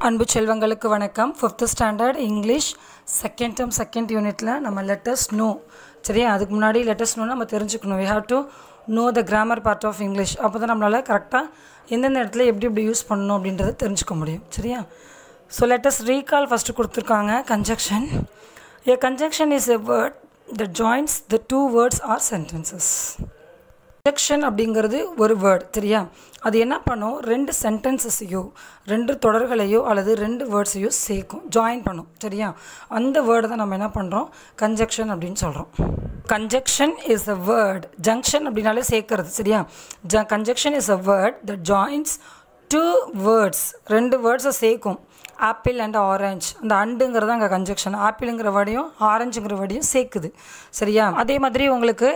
அன்பு செல்வங்களுக்கு வணக்கம் fifth standard English second term second யூனிட்டில் நம்ம லெட்டர்ஸ் நோ சரியா அதுக்கு முன்னாடி லெட்டர்ஸ் நோனா நம்ம தெரிஞ்சுக்கணும் we have to know the grammar part of English அப்போ தான் நம்மளால் கரெக்டாக எந்தெந்த இடத்துல எப்படி எப்படி யூஸ் பண்ணணும் அப்படின்றத தெரிஞ்சுக்க முடியும் சரியா ஸோ லெட்டர்ஸ் ரீகால் ஃபஸ்ட்டு கொடுத்துருக்காங்க conjunction a conjunction is a word that joins the two words or sentences conjunction அப்படிங்கிறது ஒரு வேர்ட் சரியா அது என்ன பண்ணும் ரெண்டு சென்டென்சஸையோ ரெண்டு தொடர்களையோ அல்லது ரெண்டு வேர்ட்ஸையோ சேர்க்கும் ஜாயின் பண்ணும் சரியா அந்த வேர்டை தான் நம்ம என்ன பண்ணுறோம் கன்ஜக்ஷன் அப்படின்னு சொல்கிறோம் conjunction is a word junction அப்படின்னாலே சேர்க்கறது சரியா ஜ conjunction is a word that joins two words ரெண்டு வேர்ட்ஸை சேர்க்கும் ஆப்பிள் அண்ட் ஆரஞ்ச் அந்த அண்டுங்கிறது அங்கே கன்ஜக்ஷன் ஆப்பிளுங்கிற வேர்டையும் ஆரஞ்சுங்கிற வேர்டையும் சேர்க்குது சரியா அதே மாதிரி உங்களுக்கு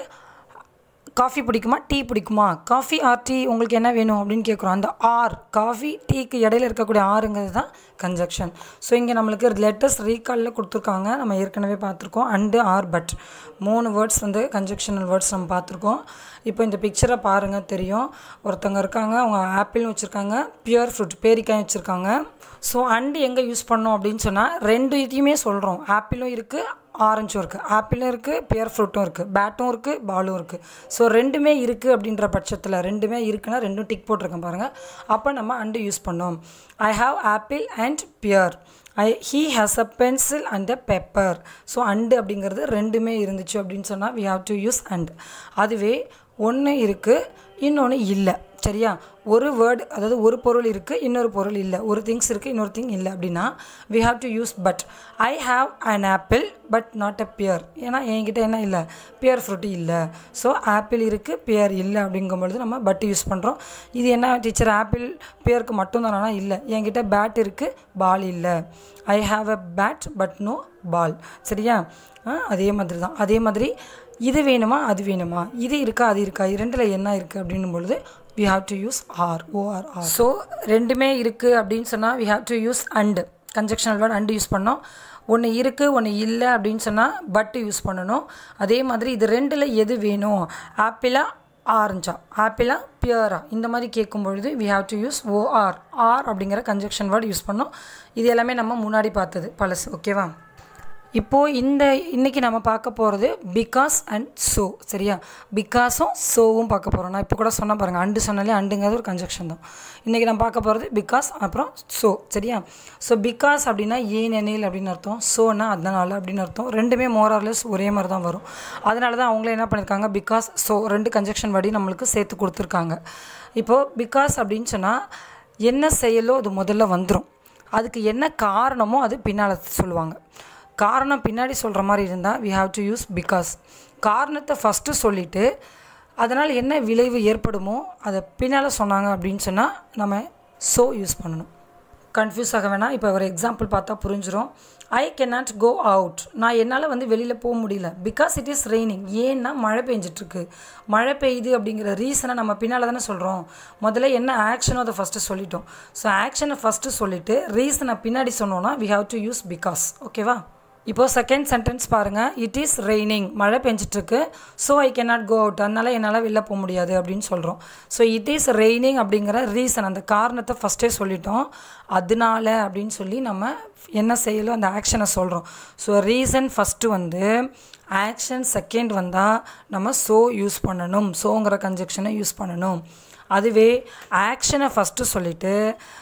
காஃபி பிடிக்குமா டீ பிடிக்குமா காஃபி ஆர் டீ உங்களுக்கு என்ன வேணும் அப்படின்னு கேட்குறோம் அந்த ஆர் காஃபி டீக்கு இடையில இருக்கக்கூடிய ஆறுங்கிறது தான் கன்ஜக்ஷன் ஸோ இங்கே நம்மளுக்கு லெட்டர்ஸ் ரீகாலில் கொடுத்துருக்காங்க நம்ம ஏற்கனவே பார்த்துருக்கோம் அண்டு ஆர் பட் மூணு வேர்ட்ஸ் வந்து கன்ஜக்ஷனல் வேர்ட்ஸ் நம்ம பார்த்துருக்கோம் இப்போ இந்த பிக்சரை பாருங்கள் தெரியும் ஒருத்தவங்க இருக்காங்க அவங்க ஆப்பிளும் வச்சுருக்காங்க பியூர் ஃப்ரூட் பேரிக்காயும் வச்சுருக்காங்க ஸோ அண்டு எங்கே யூஸ் பண்ணோம் அப்படின்னு சொன்னால் ரெண்டு இதையுமே சொல்கிறோம் ஆப்பிளும் இருக்குது ஆரஞ்சும் இருக்குது ஆப்பிளும் இருக்குது பியர் ஃப்ரூட்டும் இருக்குது பேட்டும் இருக்குது பாலும் இருக்குது ஸோ ரெண்டுமே இருக்குது அப்படின்ற பட்சத்தில் ரெண்டுமே இருக்குன்னா ரெண்டும் டிக் போட்டிருக்கேன் பாருங்கள் அப்போ நம்ம அண்டு யூஸ் பண்ணோம் I have apple and pear I he has a pencil and a pepper so and அப்படிங்கிறது ரெண்டுமே இருந்துச்சு அப்படின்னு சொன்னால் we have to use and அதுவே ஒன்று இருக்குது இன்னொன்று இல்லை சரியா ஒரு வேர்டு அதாவது ஒரு பொருள் இருக்குது இன்னொரு பொருள் இல்லை ஒரு திங்ஸ் இருக்குது இன்னொரு திங் இல்லை அப்படின்னா we have to use but I have an apple but not a pear ஏன்னா என்கிட்ட என்ன இல்லை பியர் ஃப்ரூட் இல்லை ஸோ ஆப்பிள் இருக்குது பியர் இல்லை அப்படிங்கும்பொழுது நம்ம பட் யூஸ் பண்ணுறோம் இது என்ன டீச்சர் ஆப்பிள் பியருக்கு மட்டும்தானா இல்லை என்கிட்ட பேட் இருக்குது பால் இல்லை I have a bat but no ball சரியா அதே மாதிரி தான் அதே மாதிரி இது வேணுமா அது வேணுமா இது இருக்கா அது இருக்கா ரெண்டில் என்ன இருக்குது அப்படின்னும் பொழுது we have to use or O R or so ரெண்டுமே இருக்குது அப்படின்னு சொன்னால் we have to use and conjunctional word and use பண்ணோம் ஒன்று இருக்குது ஒன்று இல்லை அப்படின்னு சொன்னால் பட்டு யூஸ் பண்ணணும் அதே மாதிரி இது ரெண்டில் எது வேணும் ஆப்பிளா ஆரஞ்சா ஆப்பிளா பியரா இந்த மாதிரி கேட்கும் பொழுது we have to use O R or அப்படிங்கிற கன்ஜெக்ஷன் வேர்ட் யூஸ் பண்ணோம் இது எல்லாமே நம்ம முன்னாடி பார்த்தது பழசு ஓகேவா இப்போது இந்த இன்றைக்கி நம்ம பார்க்க போகிறது பிகாஸ் அண்ட் ஸோ சரியா பிகாஸும் ஸோவும் பார்க்க போகிறோம் நான் இப்போ கூட சொன்ன பாருங்கள் அண்டு சொன்னாலே அண்டுங்கிறது ஒரு கன்ஜெக்ஷன் தான் இன்றைக்கி நம்ம பார்க்க போகிறது பிகாஸ் அப்புறம் ஸோ சரியா ஸோ பிகாஸ் அப்படின்னா ஏன் எண்ணில் அப்படின்னு அர்த்தம் ஸோனா அதனால் அப்படின்னு அர்த்தம் ரெண்டுமே மோரார்லெஸ் ஒரே மாதிரி தான் வரும் அதனால தான் அவங்களே என்ன பண்ணியிருக்காங்க பிகாஸ் ஸோ ரெண்டு கன்ஜெக்ஷன் வடி நம்மளுக்கு சேர்த்து கொடுத்துருக்காங்க இப்போது பிகாஸ் அப்படின்னு சொன்னால் என்ன செயலோ அது முதல்ல வந்துடும் அதுக்கு என்ன காரணமோ அது பின்னால் சொல்லுவாங்க காரணம் பின்னாடி சொல்கிற மாதிரி இருந்தால் we have to use because காரணத்தை ஃபஸ்ட்டு சொல்லிவிட்டு அதனால் என்ன விளைவு ஏற்படுமோ அதை பின்னால் சொன்னாங்க அப்படின்னு சொன்னால் நம்ம ஸோ யூஸ் பண்ணணும் கன்ஃபியூஸ் ஆக வேணாம் இப்போ ஒரு எக்ஸாம்பிள் பார்த்தா புரிஞ்சிடும் I can not go out நான் என்னால் வந்து வெளியில் போக முடியல பிகாஸ் இட் இஸ் ரெய்னிங் ஏன்னா மழை பெஞ்சிட்ருக்கு மழை பெய்யுது அப்படிங்கிற ரீசனை நம்ம பின்னால் தானே சொல்கிறோம் முதல்ல என்ன ஆக்ஷனோ அதை ஃபஸ்ட்டு சொல்லிட்டோம் ஸோ ஆக்ஷனை ஃபஸ்ட்டு சொல்லிவிட்டு ரீசனை பின்னாடி சொன்னோன்னா we have to use because ஓகேவா இப்போது செகண்ட் சென்டென்ஸ் பாருங்கள் இட் இஸ் ரெய்னிங் மழை பெஞ்சிட்ருக்கு so I can not go out அதனால் என்னால் வெளில போக முடியாது அப்படின்னு சொல்கிறோம் ஸோ இட் இஸ் ரெய்னிங் அப்படிங்கிற ரீசன் அந்த காரணத்தை ஃபஸ்ட்டே சொல்லிட்டோம் அதனால அப்படின்னு சொல்லி நம்ம என்ன செய்யலோ அந்த ஆக்ஷனை சொல்கிறோம் ஸோ ரீசன் ஃபஸ்ட்டு வந்து ஆக்ஷன் செகண்ட் வந்தால் நம்ம ஸோ யூஸ் பண்ணணும் ஸோங்கிற கன்ஜெக்ஷனை யூஸ் பண்ணணும் அதுவே ஆக்ஷனை ஃபஸ்ட்டு சொல்லிவிட்டு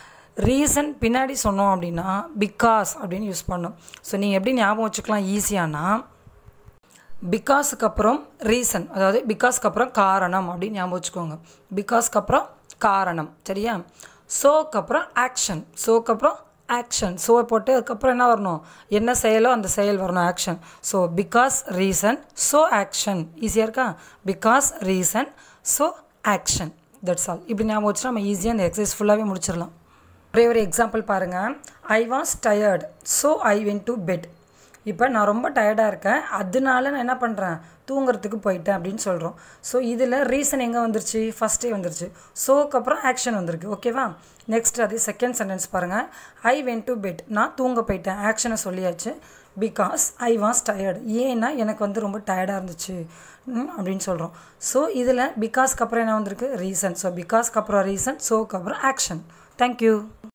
ரீசன் பின்னாடி சொன்னோம் அப்படின்னா பிகாஸ் அப்படின்னு யூஸ் பண்ணோம் ஸோ நீங்கள் எப்படி ஞாபகம் வச்சுக்கலாம் ஈஸியானா பிகாஸுக்கு அப்புறம் ரீசன் அதாவது பிகாஸ்க்கு அப்புறம் காரணம் அப்படின்னு ஞாபகம் வச்சுக்கோங்க பிகாஸ்க்கு அப்புறம் காரணம் சரியா ஸோக்கு அப்புறம் ஆக்ஷன் ஸோக்கு அப்புறம் ஆக்ஷன் ஸோ போட்டு அதுக்கப்புறம் என்ன வரணும் என்ன செயலோ அந்த செயல் வரணும் action so because reason so action ஈஸியாக இருக்கா because reason so action that's all இப்படி ஞாபகம் வச்சுன்னா நம்ம ஈஸியாக அந்த எக்ஸசைஸ் ஃபுல்லாகவே முடிச்சிடலாம் ஒரே ஒரு எக்ஸாம்பிள் பாருங்கள் I was tired so I went to bed இப்போ நான் ரொம்ப டயர்டாக இருக்கேன் அதனால நான் என்ன பண்ணுறேன் தூங்குறதுக்கு போயிட்டேன் அப்படின்னு சொல்கிறோம் ஸோ இதில் ரீசன் எங்கே வந்துருச்சு ஃபஸ்ட்டே வந்துருச்சு ஸோக்கு அப்புறம் ஆக்ஷன் வந்திருக்கு ஓகேவா நெக்ஸ்ட் அது செகண்ட் சென்டென்ஸ் பாருங்கள் ஐ வென் டு பெட் நான் தூங்க போயிட்டேன் ஆக்ஷனை சொல்லியாச்சு பிகாஸ் ஐ வாஸ் டயர்டு ஏன்னா எனக்கு வந்து ரொம்ப டயர்டாக இருந்துச்சு அப்படின்னு சொல்கிறோம் ஸோ இதில் பிகாஸ்க்கு அப்புறம் என்ன வந்திருக்கு ரீசன் ஸோ பிகாஸ்க்கு அப்புறம் ரீசன் ஸோக்கு அப்புறம் ஆக்ஷன் தேங்க்யூ